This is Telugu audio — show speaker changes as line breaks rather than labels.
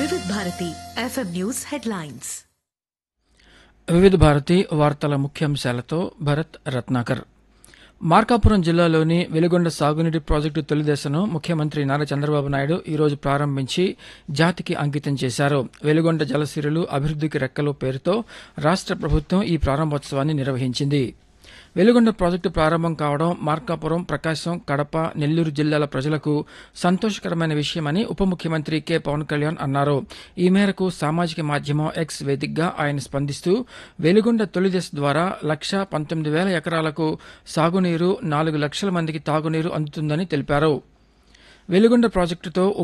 వివిధ భారతి ఎఫ్ఎం న్యూస్ హెడ్లైన్స్
వివిధ భారతి వార్తల ముఖ్యాంశాలతో భరత్ రత్నాకర్ మార్కాపురం జిల్లాలోని వెలుగొండ సాగునీటి ప్రాజెక్టు తొలి దశను ముఖ్యమంత్రి నారా చంద్రబాబు నాయుడు ఈరోజు ప్రారంభించి జాతికి అంకితం చేశారు వెలుగొండ జలసిరులు అభివృద్ధికి రెక్కలు పేరుతో రాష్ట్ర ప్రభుత్వం ఈ ప్రారంభోత్సవాన్ని నిర్వహించింది వెలుగొండ ప్రాజెక్టు ప్రారంభం కావడం మార్కాపురం ప్రకాశం కడప నెల్లూరు జిల్లాల ప్రజలకు సంతోషకరమైన విషయమని ఉప ముఖ్యమంత్రి కె పవన్ కళ్యాణ్ అన్నారు ఈ మేరకు సామాజిక మాధ్యమం ఎక్స్ వేదికగా ఆయన స్పందిస్తూ వెలుగొండ తొలి దశ ద్వారా లక్ష పంతొమ్మిది వేల ఎకరాలకు సాగునీరు నాలుగు లక్షల మందికి తాగునీరు అందుతుందని తెలిపారు వెలుగొండ ప్రాజెక్టుతో